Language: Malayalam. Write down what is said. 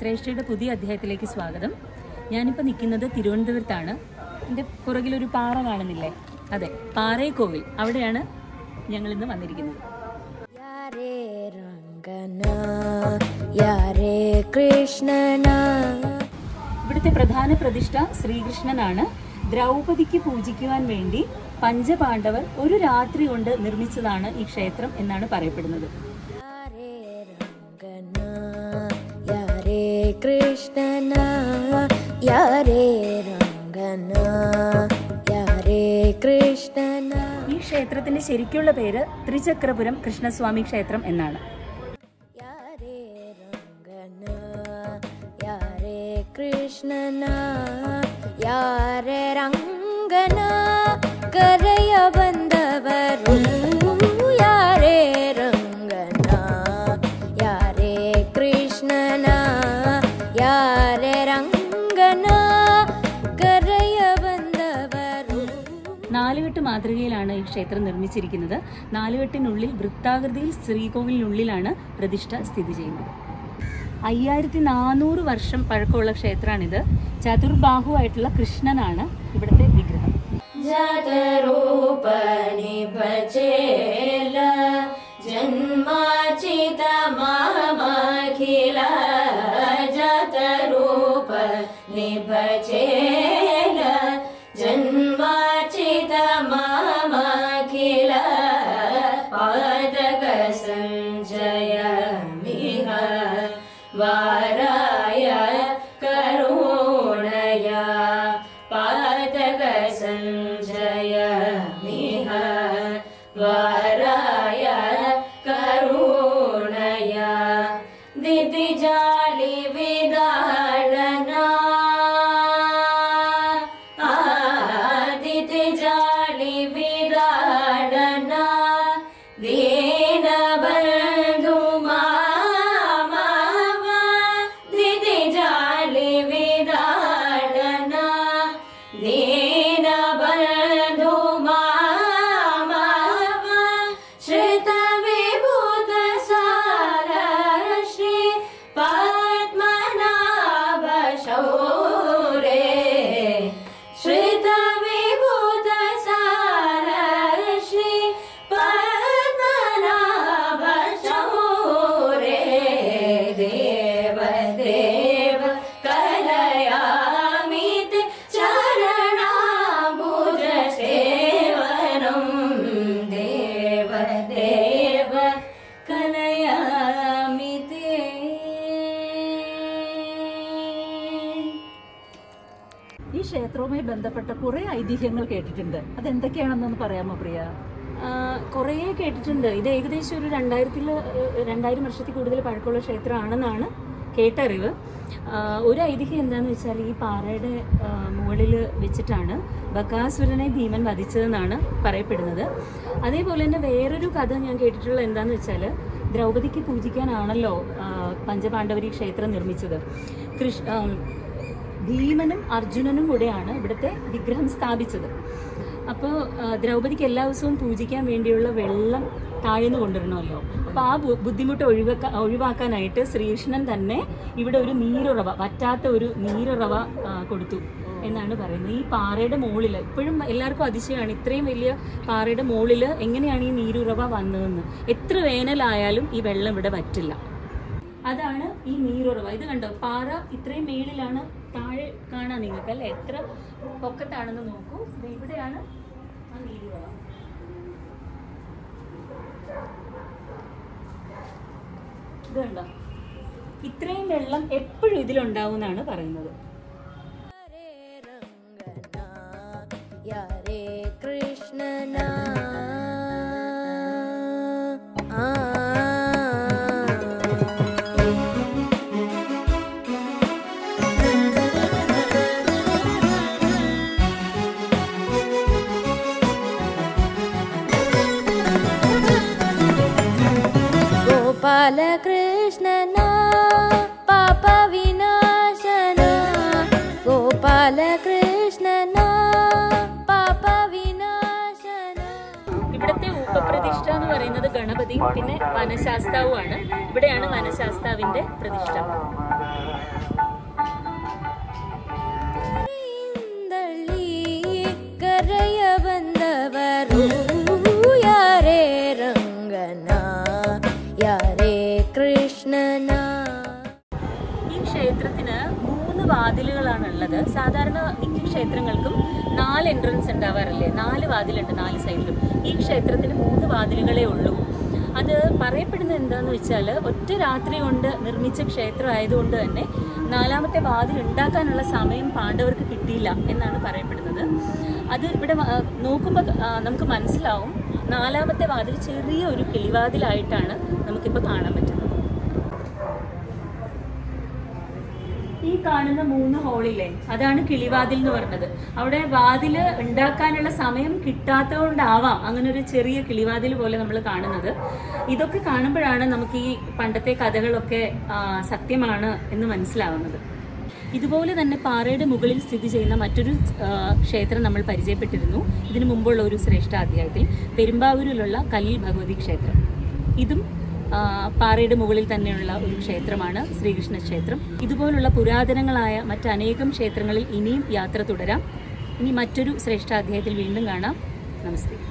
ശ്രേഷ്ഠയുടെ പുതിയ അധ്യായത്തിലേക്ക് സ്വാഗതം ഞാനിപ്പോൾ നിൽക്കുന്നത് തിരുവനന്തപുരത്താണ് എൻ്റെ പുറകിലൊരു പാറ കാണുന്നില്ലേ അതെ പാറേക്കോവിൽ അവിടെയാണ് ഞങ്ങൾ ഇന്ന് വന്നിരിക്കുന്നത് ಯಾರೇ ರಂಗನ ಯಾರೇ ಕೃಷ್ಣನ ഇവിടുത്തെ പ്രധാന പ്രതിഷ്ഠ ശ്രീകൃഷ്ണനാണ് ദ്രൗപദിക്ക് പൂജിക്കുവാൻ വേണ്ടി പഞ്ചപാണ്ഡവർ ഒരു രാത്രി കൊണ്ട് നിർമ്മിച്ചതാണ് ഈ ക്ഷേത്രം എന്നാണ് പറയപ്പെടുന്നത് ಯಾರೇ ರಂಗನ ಯಾರೇ ಕೃಷ್ಣನ ಯಾರೇ ರಂಗನ ಯಾರೇ ಕೃಷ್ಣನ ഈ ക്ഷേത്രത്തിന്റെ ശരിക്കുള്ള പേര് ത്രിചക്രപുരം കൃഷ്ണസ്വാമി ക്ഷേത്രം എന്നാണ് ಯಾರೇ ರಂಗನ ಯಾರೇ ಕೃಷ್ಣನ ಯಾರೇ ರಂಗನ ಕರೆಯ ಬಂದವರು ಯಾರೇ ರಂಗನ ಯಾರೇ ಕೃಷ್ಣನ ಯಾರೇ ರಂಗನ ಕರೆಯ ಬಂದವರು നാലുകെട്ട് മാതൃകയിലാണ് ഈ ക്ഷേത്രം നിർമ്മിച്ചിരിക്കുന്നത് നാലുകെട്ടിനുള്ളിൽ വൃത്താകൃതിയിൽ ശ്രീകോവിലിനുള്ളിലാണ് പ്രതിഷ്ഠ സ്ഥിതി ചെയ്യുന്നത് അയ്യായിരത്തി നാനൂറ് വർഷം പഴക്കമുള്ള ക്ഷേത്രമാണിത് ചതുർബാഹുവായിട്ടുള്ള കൃഷ്ണനാണ് ഇവിടുത്തെ വിഗ്രഹം जातरूपनि भजेल जन्माचित मामखिल जातरूप निभजेल जन्माचित मामखिल पादक सञ्जय मिह वाराय करुणया पादक सञ्जय मिह वाराय करुणया दितिजालि विदाळना दितिजालि विदाळना दीनबन्धु मामावा दितिजालि विदाळना दीनबन्धु मामावा श्रितविभूतसार श्री पद्मनाभ शौरे श्रितविभूतसार श्री पद्मनाभ शौरे देव देव कलयामि ते चरणाम्बुज सेवनं देव देव कलयामि ते ഈ ക്ഷേത്രവുമായി ബന്ധപ്പെട്ട കുറെ ഐതിഹ്യങ്ങൾ കേട്ടിട്ടുണ്ട് അതെന്തൊക്കെയാണെന്നൊന്ന് പറയാമോ പ്രിയ കുറേ കേട്ടിട്ടുണ്ട് ഇത് ഏകദേശം ഒരു രണ്ടായിരത്തിൽ രണ്ടായിരം വർഷത്തിൽ കൂടുതൽ പഴക്കമുള്ള ക്ഷേത്രമാണെന്നാണ് കേട്ടറിവ് ആ, ഒരു ഐതിഹ്യം എന്താണെന്ന് വെച്ചാൽ ഈ പാറയുടെ മുകളിൽ വെച്ചിട്ടാണ് ബകാസുരനെ ഭീമൻ വധിച്ചതെന്നാണ് പറയപ്പെടുന്നത് അതേപോലെ തന്നെ വേറൊരു കഥ ഞാൻ കേട്ടിട്ടുള്ളത് എന്താണെന്ന് വെച്ചാൽ ദ്രൗപദിക്ക് പൂജിക്കാനാണല്ലോ ആ, പഞ്ചപാണ്ഡവരി ക്ഷേത്രം നിർമ്മിച്ചത് കൃഷ് ആ, ഭീമനും അർജുനനും കൂടെയാണ് ഇവിടുത്തെ വിഗ്രഹം സ്ഥാപിച്ചത് അപ്പോൾ ദ്രൗപദിക്ക് എല്ലാ ദിവസവും പൂജിക്കാൻ വേണ്ടിയുള്ള വെള്ളം താഴ്ന്നു കൊണ്ടുവരണമല്ലോ അപ്പോൾ ആ ബു- ബുദ്ധിമുട്ട് ഒഴിവാക്കാ ഒഴിവാക്കാനായിട്ട് ശ്രീകൃഷ്ണൻ തന്നെ ഇവിടെ ഒരു നീരുറവ വറ്റാത്ത ഒരു നീരുറവ ആ, കൊടുത്തു എന്നാണ് പറയുന്നത് ഈ പാറയുടെ മുകളിൽ ഇപ്പോഴും എല്ലാവർക്കും അതിശയമാണ് ഇത്രയും വലിയ പാറയുടെ മുകളിൽ എങ്ങനെയാണ് ഈ നീരുറവ വന്നതെന്ന് എത്ര വേനലായാലും ഈ വെള്ളം ഇവിടെ വറ്റില്ല അതാണ് ഈ നീരുറവ ഇത് കണ്ടോ പാറ ഇത്രയും മേളിലാണ് താഴെ കാണാൻ നിങ്ങൾക്ക് അല്ലെ എത്ര പൊക്കത്താണെന്ന് നോക്കൂ ദേ ഇവിടെയാണ് ആ നീരുറവ ഇത് കണ്ടോ ഇത്രയും വെള്ളം എപ്പോഴും ഇതിലുണ്ടാവും എന്നാണ് പറയുന്നത് ಯಾರೇ ಕೃಷ್ಣನ ಆ ಗೋಪಾಲ ಕೃಷ್ಣನ ಪಾಪ ವಿನಾಶನ ಗೋಪಾಲ ಕೃಷ್ಣನ ಪಾಪ ವಿನಾಶನ ഇവിടുത്തെ ഉപപ്രതിഷ്ഠ എന്ന് പറയുന്നത് ഗണപതിയും പിന്നെ വനശാസ്താവുമാണ് ഇവിടെയാണ് വനശാസ്താവിന്റെ പ്രതിഷ്ഠ ക്ഷേത്രത്തിന് മൂന്ന് വാതിലുകളാണ് ഉള്ളത് സാധാരണ മിക്ക ക്ഷേത്രങ്ങൾക്കും നാല് എൻട്രൻസ് ഉണ്ടാവാറില്ലേ നാല് വാതിലുണ്ട് നാല് സൈഡിലും ഈ ക്ഷേത്രത്തിന് മൂന്ന് വാതിലുകളേ ഉള്ളൂ അത് പറയപ്പെടുന്നത് എന്താന്ന് വെച്ചാൽ ഒറ്റ രാത്രി കൊണ്ട് നിർമ്മിച്ച ക്ഷേത്രം ആയതുകൊണ്ട് തന്നെ നാലാമത്തെ വാതിൽ ഉണ്ടാക്കാനുള്ള സമയം പാണ്ഡവർക്ക് കിട്ടിയില്ല എന്നാണ് പറയപ്പെടുന്നത് അത് ഇവിടെ വ- നോക്കുമ്പോൾ ആ, നമുക്ക് മനസ്സിലാവും നാലാമത്തെ വാതിൽ ചെറിയ ഒരു കിളിവാതിലായിട്ടാണ് നമുക്കിപ്പോൾ കാണാൻ പറ്റുന്നത് ഈ കാണുന്ന മൂന്ന് ഹോളിലെ അതാണ് കിളിവാതിൽ എന്ന് പറഞ്ഞത് അവിടെ വാതില് ഉണ്ടാക്കാനുള്ള സമയം കിട്ടാത്തതുകൊണ്ടാവാം അങ്ങനെ ഒരു ചെറിയ കിളിവാതിൽ പോലെ നമ്മൾ കാണുന്നത് ഇതൊക്കെ കാണുമ്പോഴാണ് നമുക്ക് ഈ പണ്ടത്തെ കഥകളൊക്കെ ആ, സത്യമാണ് എന്ന് മനസ്സിലാവുന്നത് ഇതുപോലെ തന്നെ പാറയുടെ മുകളിൽ സ്ഥിതി ചെയ്യുന്ന മറ്റൊരു ആ, ക്ഷേത്രം നമ്മൾ പരിചയപ്പെട്ടിരുന്നു ഇതിനു മുമ്പുള്ള ഒരു ശ്രേഷ്ഠ അധ്യായത്തിൽ പെരുമ്പാവൂരിലുള്ള കലിൽ ഭഗവതി ക്ഷേത്രം ഇതും ആ, പാറയുടെ മുകളിൽ തന്നെയുള്ള ഒരു ക്ഷേത്രമാണ് ശ്രീകൃഷ്ണ ക്ഷേത്രം ഇതുപോലുള്ള പുരാതനങ്ങളായ മറ്റനേകം ക്ഷേത്രങ്ങളിൽ ഇനിയും യാത്ര തുടരാം ഇനി മറ്റൊരു ശ്രേഷ്ഠ അധ്യായത്തിൽ വീണ്ടും കാണാം നമസ്തേ